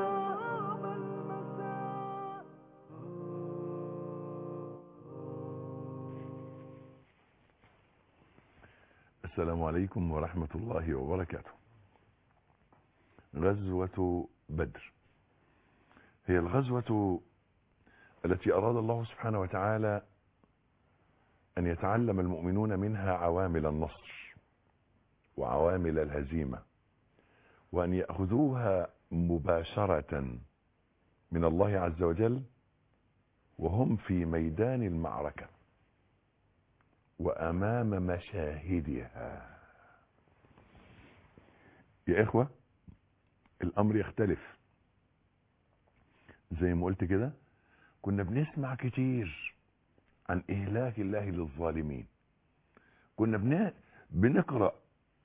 السلام عليكم ورحمة الله وبركاته غزوة بدر هي الغزوة التي أراد الله سبحانه وتعالى أن يتعلم المؤمنون منها عوامل النصر وعوامل الهزيمة وأن يأخذوها مباشرة من الله عز وجل وهم في ميدان المعركة وأمام مشاهدها يا إخوة الأمر يختلف زي ما قلت كده كنا بنسمع كتير عن إهلاك الله للظالمين كنا بن... بنقرأ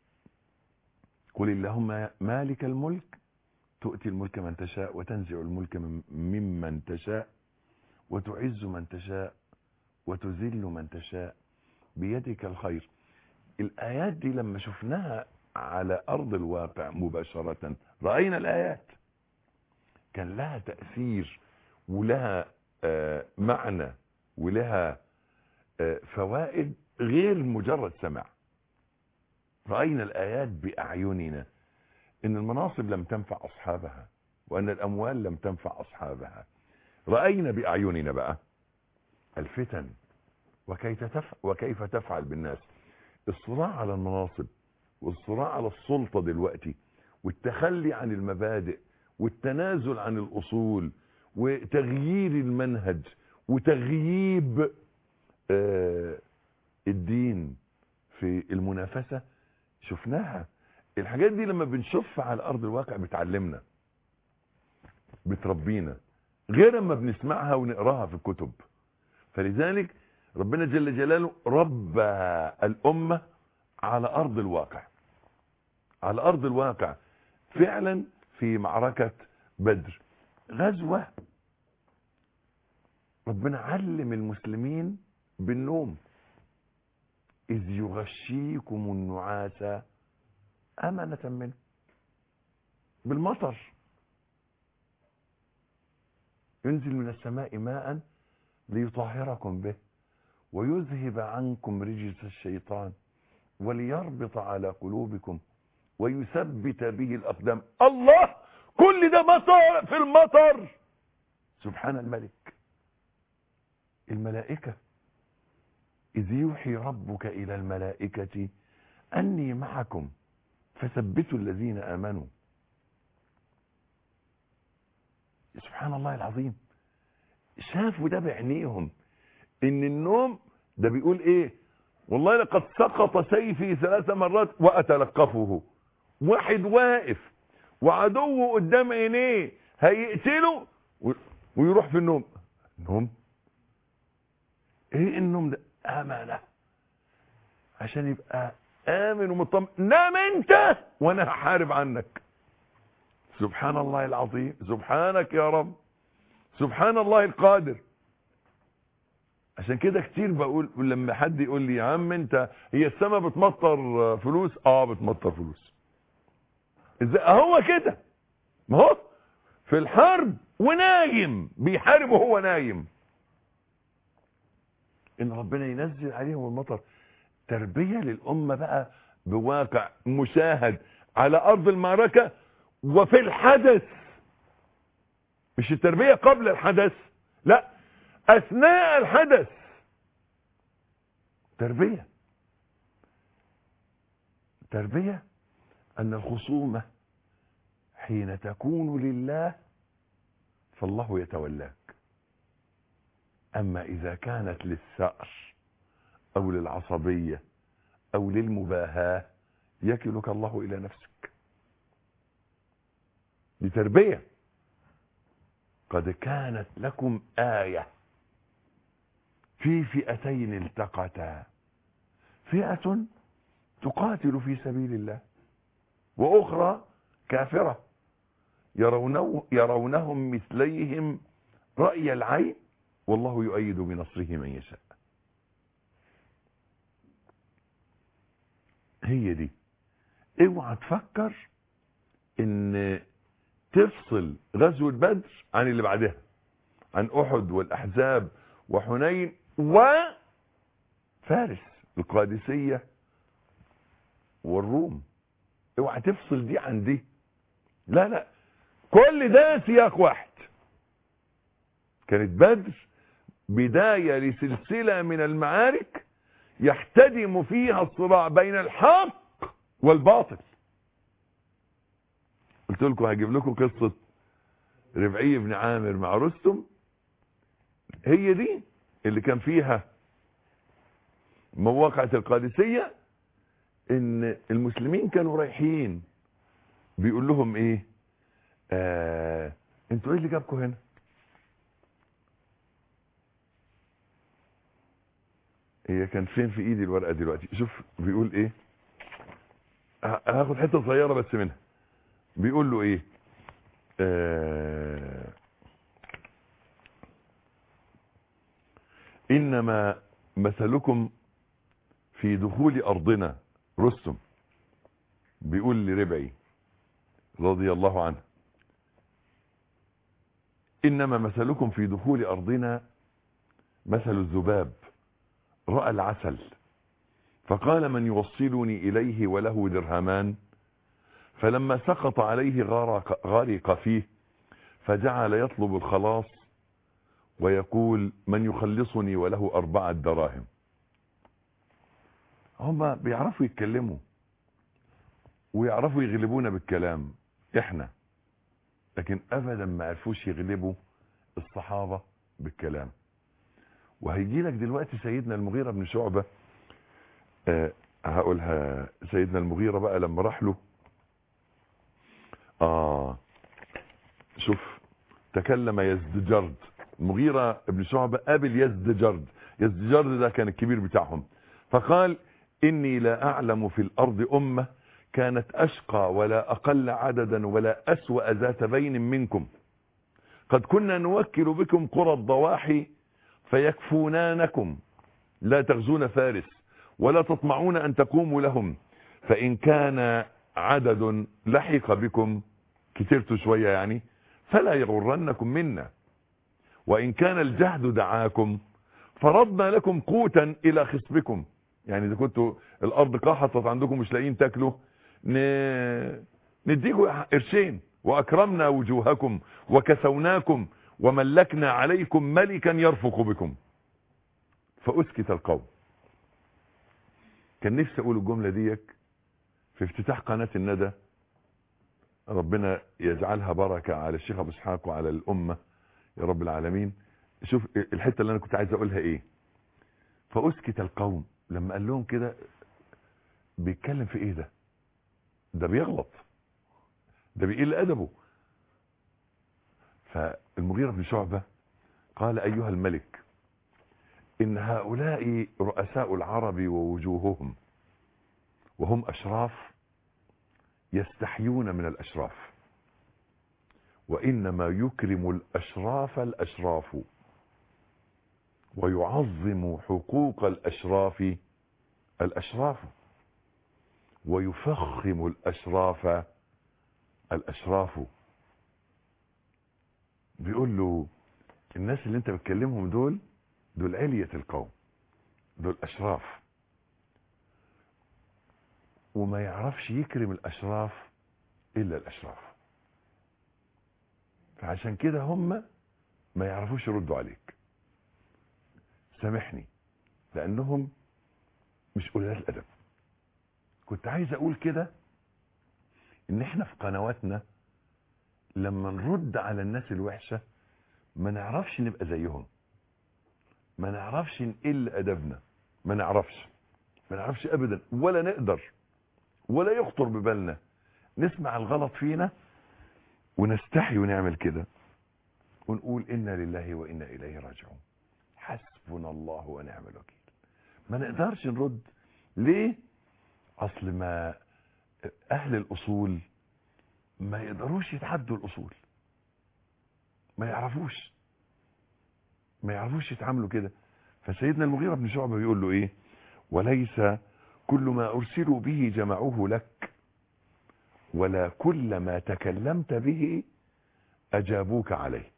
قل اللهم مالك الملك تؤتي الملك من تشاء وتنزع الملك من- ممن تشاء وتعز من تشاء وتذل من تشاء بيدك الخير الآيات دي لما شفناها على أرض الواقع مباشرة رأينا الآيات كان لها تأثير ولها آه، معنى ولها آه، فوائد غير مجرد سمع رأينا الآيات بأعيننا إن المناصب لم تنفع أصحابها وأن الأموال لم تنفع أصحابها رأينا بأعيننا بقى الفتن وكيف تفعل, وكيف تفعل بالناس الصراع على المناصب والصراع على السلطة دلوقتي والتخلي عن المبادئ والتنازل عن الأصول وتغيير المنهج وتغييب آه، الدين في المنافسة شفناها الحاجات دي لما بنشوفها على أرض الواقع بتعلمنا بتربينا غير لما بنسمعها ونقراها في الكتب فلذلك ربنا جل جلاله ربى الأمة على أرض الواقع على أرض الواقع فعلا في معركة بدر غزوة ربنا علم المسلمين بالنوم إذ يغشيكم النعاس أمنة منه بالمطر ينزل من السماء ماء ليطهركم به ويذهب عنكم رجس الشيطان وليربط على قلوبكم ويثبت به الأقدام الله كل ده مطر في المطر سبحان الملك الملائكة إذ يوحي ربك إلى الملائكة أني معكم فثبتوا الذين آمنوا سبحان الله العظيم شافوا ده بعينيهم ان النوم ده بيقول ايه والله لقد سقط سيفي ثلاث مرات واتلقفه واحد واقف وعدوه قدام عينيه هيقتله و- ويروح في النوم النوم ايه النوم ده امانه عشان يبقى امن ومطمئن نام انت وانا هحارب عنك سبحان الله العظيم سبحانك يا رب سبحان الله القادر عشان كده كتير بقول لما حد يقول لي يا عم انت هي السما بتمطر فلوس اه بتمطر فلوس ازاي هو كده ما هو في الحرب ونايم بيحارب وهو نايم ان ربنا ينزل عليهم المطر تربية للأمة بقى بواقع مشاهد على أرض المعركة وفي الحدث مش التربية قبل الحدث لا أثناء الحدث تربية تربية أن الخصومة حين تكون لله فالله يتولاك أما إذا كانت للثأر أو للعصبية أو للمباهاة يكلك الله إلى نفسك لتربية قد كانت لكم آية في فئتين التقتا فئة تقاتل في سبيل الله وأخرى كافرة يرونه يرونهم مثليهم رأي العين والله يؤيد بنصره من يشاء هي دي اوعى تفكر ان تفصل غزوة بدر عن اللي بعدها عن احد والاحزاب وحنين وفارس القادسية والروم اوعى تفصل دي عن دي لا لا كل ده سياق واحد كانت بدر بداية لسلسلة من المعارك يحتدم فيها الصراع بين الحق والباطل قلت لكم هجيب لكم قصة ربعي بن عامر مع رستم هي دي اللي كان فيها مواقعة القادسية ان المسلمين كانوا رايحين بيقول لهم ايه آه انتوا ايه اللي جابكم هنا هي كان فين في ايدي الورقه دلوقتي شوف بيقول ايه ه- هاخد حته صغيره بس منها بيقول له ايه آه انما مثلكم في دخول ارضنا رستم بيقول لربعي رضي الله عنه انما مثلكم في دخول ارضنا مثل الذباب رأى العسل فقال من يوصلني إليه وله درهمان فلما سقط عليه غرق, غرق فيه فجعل يطلب الخلاص ويقول من يخلصني وله أربعة دراهم هم بيعرفوا يتكلموا ويعرفوا يغلبونا بالكلام احنا لكن ابدا ما عرفوش يغلبوا الصحابة بالكلام وهيجي لك دلوقتي سيدنا المغيرة بن شعبة آه هقولها سيدنا المغيرة بقى لما راح له اه شوف تكلم يزدجرد المغيرة بن شعبة قابل يزدجرد يزدجرد ده كان الكبير بتاعهم فقال إني لا أعلم في الأرض أمة كانت أشقى ولا أقل عددا ولا أسوأ ذات بين منكم قد كنا نوكل بكم قرى الضواحي فيكفونانكم لا تغزون فارس ولا تطمعون أن تقوموا لهم فإن كان عدد لحق بكم كترتوا شوية يعني فلا يغرنكم منا وإن كان الجهد دعاكم فرضنا لكم قوتا إلى خصبكم يعني إذا كنتوا الأرض قاحطت عندكم مش لاقيين تاكلوا ن... نديكوا قرشين وأكرمنا وجوهكم وكسوناكم وملكنا عليكم ملكا يرفق بكم فأسكت القوم كان نفسي أقول الجملة ديك في افتتاح قناة الندى ربنا يجعلها بركة على الشيخ ابو اسحاق وعلى الامة يا رب العالمين شوف الحتة اللي انا كنت عايز اقولها ايه فاسكت القوم لما قال لهم كده بيتكلم في ايه ده ده بيغلط ده بيقل ادبه فالمغيرة بن شعبة قال ايها الملك ان هؤلاء رؤساء العرب ووجوههم وهم اشراف يستحيون من الاشراف وانما يكرم الاشراف الاشراف ويعظم حقوق الاشراف الاشراف ويفخم الاشراف الاشراف بيقول له الناس اللي انت بتكلمهم دول دول علية القوم دول اشراف وما يعرفش يكرم الاشراف الا الاشراف فعشان كده هم ما يعرفوش يردوا عليك سامحني لانهم مش قلال الادب كنت عايز اقول كده ان احنا في قنواتنا لما نرد على الناس الوحشة ما نعرفش نبقى زيهم ما نعرفش نقل ادبنا ما نعرفش ما نعرفش ابدا ولا نقدر ولا يخطر ببالنا نسمع الغلط فينا ونستحي ونعمل كده ونقول انا لله وانا اليه راجعون حسبنا الله ونعم الوكيل ما نقدرش نرد ليه اصل ما اهل الاصول ما يقدروش يتعدوا الاصول ما يعرفوش ما يعرفوش يتعاملوا كده فسيدنا المغيرة بن شعبة بيقول له ايه وليس كل ما ارسلوا به جمعوه لك ولا كل ما تكلمت به اجابوك عليه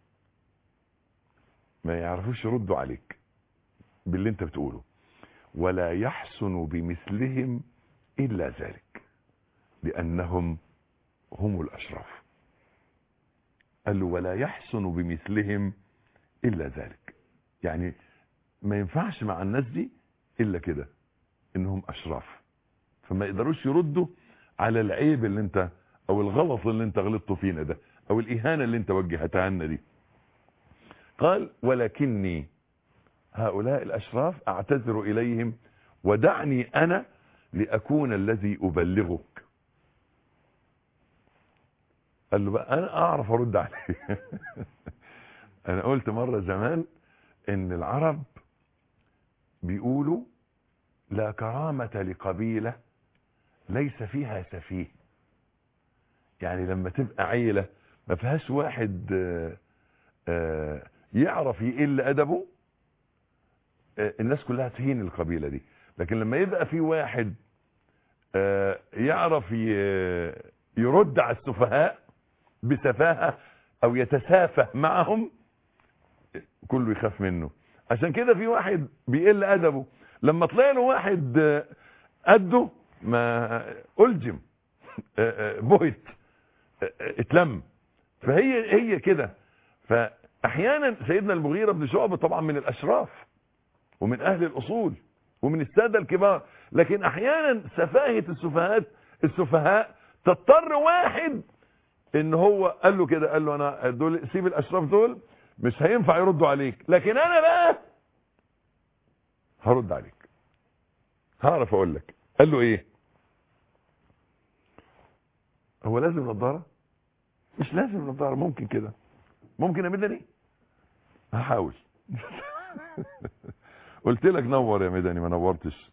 ما يعرفوش يردوا عليك باللي انت بتقوله ولا يحسن بمثلهم الا ذلك لانهم هم الاشراف قال له ولا يحسن بمثلهم الا ذلك يعني ما ينفعش مع الناس دي الا كده انهم اشراف فما يقدروش يردوا على العيب اللي انت او الغلط اللي انت غلطته فينا ده او الاهانة اللي انت وجهتها لنا دي قال ولكني هؤلاء الاشراف اعتذر اليهم ودعني انا لاكون الذي ابلغك قال له بقى انا اعرف ارد عليه انا قلت مرة زمان ان العرب بيقولوا لا كرامة لقبيلة ليس فيها سفيه يعني لما تبقى عيلة ما فيهاش واحد آآ آآ يعرف يقل ادبه الناس كلها تهين القبيلة دي لكن لما يبقى في واحد يعرف يرد على السفهاء بسفاهة او يتسافه معهم كله يخاف منه عشان كده في واحد بيقل ادبه لما طلع له واحد قده ما الجم بهت اتلم فهي هي كده فاحيانا سيدنا المغيرة بن شعبة طبعا من الاشراف ومن اهل الاصول ومن السادة الكبار لكن احيانا سفاهة السفهاء السفهاء تضطر واحد ان هو قال له كده قال له انا دول سيب الاشراف دول مش هينفع يردوا عليك لكن انا بقى هرد عليك هعرف اقول لك قال له ايه هو لازم نظارة مش لازم نظارة ممكن كده ممكن يا مدني هحاول قلت لك نور يا مدني ما نورتش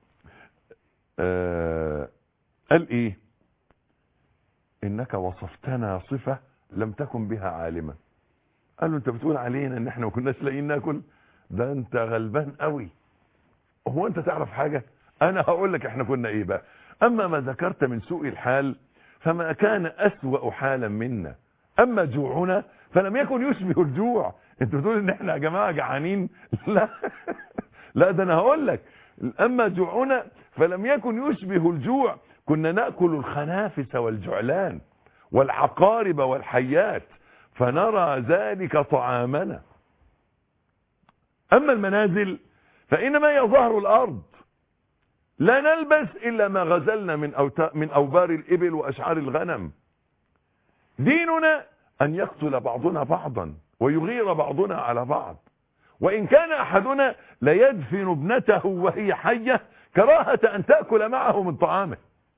آه قال ايه انك وصفتنا صفة لم تكن بها عالما قال له انت بتقول علينا ان احنا ما كناش لاقيين ناكل ده انت غلبان قوي هو انت تعرف حاجة انا هقول لك احنا كنا ايه بقى اما ما ذكرت من سوء الحال فما كان اسوأ حالا منا اما جوعنا فلم يكن يشبه الجوع انت بتقول ان احنا يا جماعة جعانين لا لا ده انا هقول لك اما جوعنا فلم يكن يشبه الجوع كنا نأكل الخنافس والجعلان والعقارب والحيات فنرى ذلك طعامنا اما المنازل فانما هي ظهر الارض لا نلبس إلا ما غزلنا من, أوتا من أوبار الإبل وأشعار الغنم ديننا أن يقتل بعضنا بعضا ويغير بعضنا على بعض وإن كان أحدنا ليدفن ابنته وهي حية كراهة أن تأكل معه من طعامه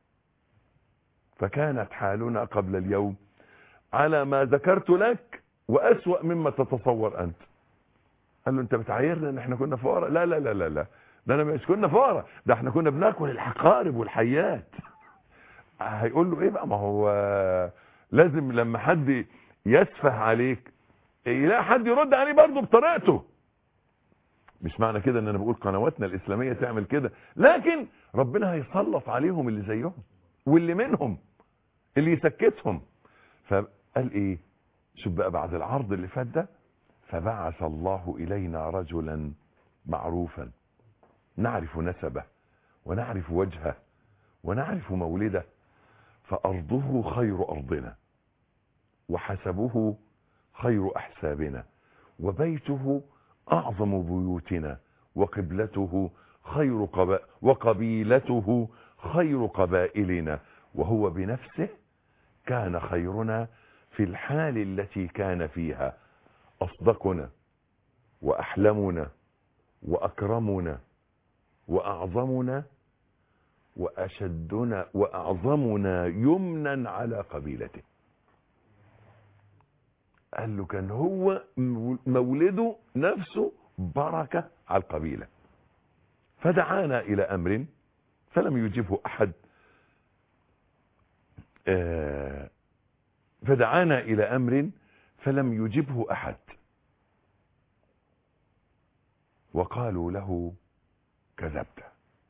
فكانت حالنا قبل اليوم على ما ذكرت لك وأسوأ مما تتصور أنت قال له أنت بتعايرنا أن احنا كنا فقراء لا لا لا لا لا ده أنا مش كنا فقراء ده احنا كنا بناكل الحقارب والحيات هيقول له ايه بقى ما هو لازم لما حد يسفه عليك يلاقي حد يرد عليه برضه بطريقته مش معنى كده ان انا بقول قنواتنا الاسلامية تعمل كده لكن ربنا هيسلط عليهم اللي زيهم واللي منهم اللي يسكتهم فقال ايه شوف بقى بعد العرض اللي فات ده فبعث الله الينا رجلا معروفا نعرف نسبه ونعرف وجهه ونعرف مولده فارضه خير ارضنا وحسبه خير احسابنا وبيته أعظم بيوتنا وقبلته خير قبا وقبيلته خير قبائلنا وهو بنفسه كان خيرنا في الحال التي كان فيها أصدقنا وأحلمنا وأكرمنا وأعظمنا وأشدنا وأعظمنا يمنا على قبيلته قال له كان هو مولده نفسه بركة على القبيلة فدعانا إلى أمر فلم يجبه أحد فدعانا إلى أمر فلم يجبه أحد وقالوا له كذبت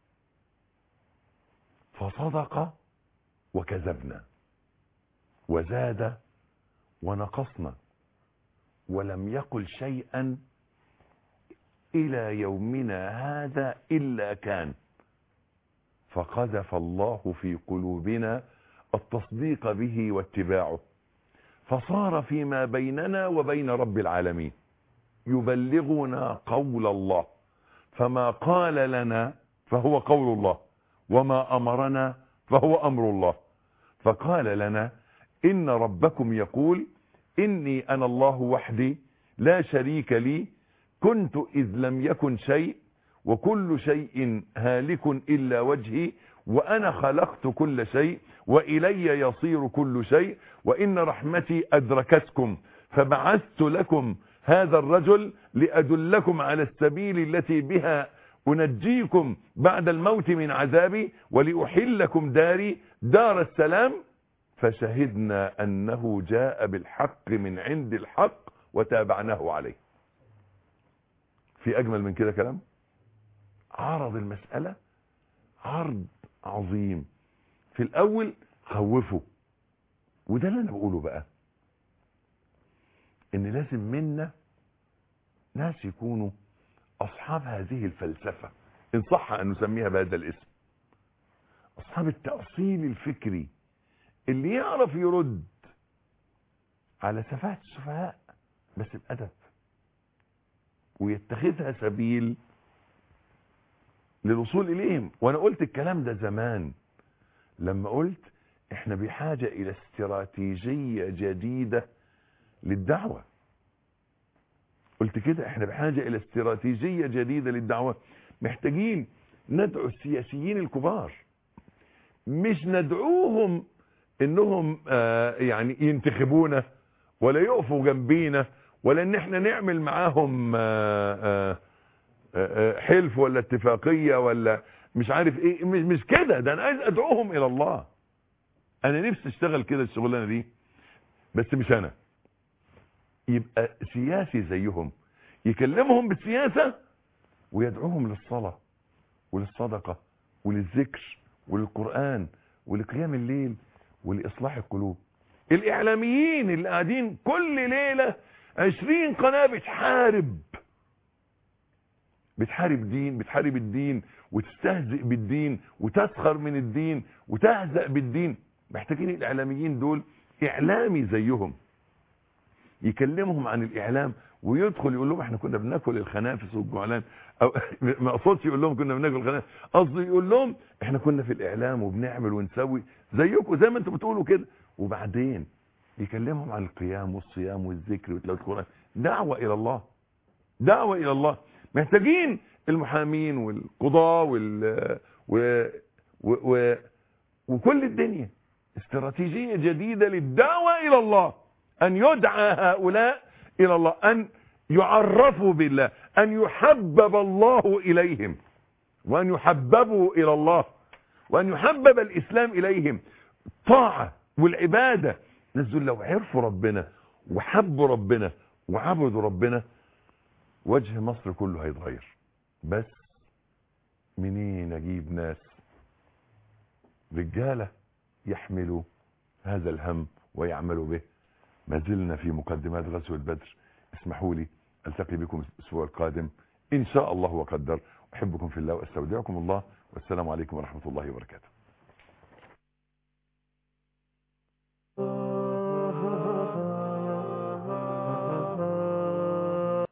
فصدق وكذبنا وزاد ونقصنا ولم يقل شيئا إلى يومنا هذا إلا كان فقذف الله في قلوبنا التصديق به واتباعه فصار فيما بيننا وبين رب العالمين يبلغنا قول الله فما قال لنا فهو قول الله وما أمرنا فهو أمر الله فقال لنا إن ربكم يقول إني أنا الله وحدي لا شريك لي كنت إذ لم يكن شيء وكل شيء هالك إلا وجهي وأنا خلقت كل شيء وإلي يصير كل شيء وإن رحمتي أدركتكم فبعثت لكم هذا الرجل لأدلكم على السبيل التي بها أنجيكم بعد الموت من عذابي ولأحلكم داري دار السلام فشهدنا أنه جاء بالحق من عند الحق وتابعناه عليه في أجمل من كده كلام عرض المسألة عرض عظيم في الأول خوفه وده اللي أنا بقوله بقى إن لازم منا ناس يكونوا أصحاب هذه الفلسفة إن صح أن نسميها بهذا الاسم أصحاب التأصيل الفكري اللي يعرف يرد على سفاهة السفهاء بس بأدب ويتخذها سبيل للوصول إليهم وأنا قلت الكلام ده زمان لما قلت احنا بحاجة إلى استراتيجية جديدة للدعوة قلت كده احنا بحاجة إلى استراتيجية جديدة للدعوة محتاجين ندعو السياسيين الكبار مش ندعوهم انهم آه يعني ينتخبونا ولا يقفوا جنبينا ولا ان احنا نعمل معاهم آه آه حلف ولا اتفاقية ولا مش عارف ايه مش, مش كده ده انا عايز ادعوهم الى الله انا نفسي اشتغل كده الشغلانة دي بس مش انا يبقى سياسي زيهم يكلمهم بالسياسة ويدعوهم للصلاة وللصدقة وللذكر وللقرآن ولقيام الليل ولإصلاح القلوب الإعلاميين اللي قاعدين كل ليلة عشرين قناة بتحارب بتحارب دين بتحارب الدين وتستهزئ بالدين وتسخر من الدين وتهزأ بالدين محتاجين الإعلاميين دول إعلامي زيهم يكلمهم عن الإعلام ويدخل يقول لهم احنا كنا بناكل الخنافس والجعلان أو ما اقصدش يقول لهم كنا بناكل غنائم قصدي يقول لهم احنا كنا في الاعلام وبنعمل ونسوي زيكم زي ما انتم بتقولوا كده وبعدين يكلمهم عن القيام والصيام والذكر وتلاوه القران دعوه الى الله دعوه الى الله محتاجين المحامين والقضاة وال و... و... و... وكل الدنيا استراتيجية جديدة للدعوة إلى الله أن يدعى هؤلاء إلى الله أن يعرفوا بالله أن يحبب الله إليهم وأن يحببوا إلى الله وأن يحبب الإسلام إليهم طاعة والعبادة نزل لو عرفوا ربنا وحبوا ربنا وعبدوا ربنا وجه مصر كله هيتغير بس منين اجيب ناس رجالة يحملوا هذا الهم ويعملوا به ما زلنا في مقدمات غزوة بدر اسمحوا لي التقي بكم الاسبوع القادم ان شاء الله وقدر احبكم في الله واستودعكم الله والسلام عليكم ورحمة الله وبركاته